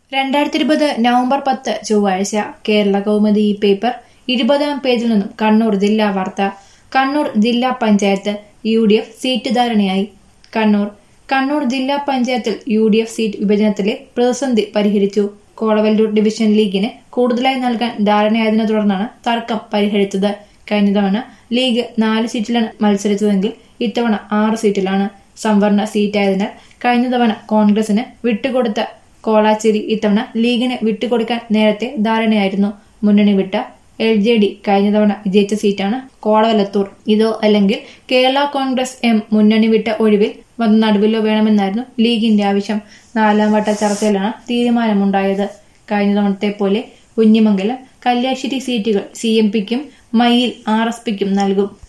രണ്ടായിരത്തി ഇരുപത് നവംബർ പത്ത് ചൊവ്വാഴ്ച കേരള കൗമുദി ഈ പേപ്പർ ഇരുപതാം പേജിൽ നിന്നും കണ്ണൂർ ജില്ലാ വാർത്ത കണ്ണൂർ ജില്ലാ panchayat U D F seat ധാരണയായി കണ്ണൂർ കണ്ണൂർ ജില്ലാ പഞ്ചായത്തിൽ യു ഡി എഫ് സീറ്റ് വിഭജനത്തിലെ പ്രതിസന്ധി പരിഹരിച്ചു കോളവല്ലൂർ ഡിവിഷൻ ലീഗിന് കൂടുതലായി നൽകാൻ ധാരണയായതിനെ തുടർന്നാണ് തർക്കം പരിഹരിച്ചത് കഴിഞ്ഞ തവണ ലീഗ് നാല് സീറ്റിലാണ് മത്സരിച്ചതെങ്കിൽ ഇത്തവണ ആറ് സീറ്റിലാണ് സംവരണ സീറ്റായതിനാൽ കഴിഞ്ഞ തവണ കോൺഗ്രസിന് വിട്ടുകൊടുത്ത കോളാച്ചേരി ഇത്തവണ ലീഗിന് വിട്ടുകൊടുക്കാൻ നേരത്തെ ധാരണയായിരുന്നു മുന്നണി വിട്ട എൽ ജെ ഡി കഴിഞ്ഞ തവണ വിജയിച്ച സീറ്റാണ് കോളവലത്തൂർ ഇതോ അല്ലെങ്കിൽ കേരള കോൺഗ്രസ് എം മുന്നണി വിട്ട ഒഴിവിൽ വന്ന നടുവിലോ വേണമെന്നായിരുന്നു ലീഗിന്റെ ആവശ്യം നാലാം വട്ട ചർച്ചയിലാണ് തീരുമാനമുണ്ടായത് കഴിഞ്ഞ തവണത്തെ പോലെ കുഞ്ഞിമംഗലം കല്യാശ്ശേരി സീറ്റുകൾ സി എം പിക്കും മയിൽ ആർ എസ് പിക്കും നൽകും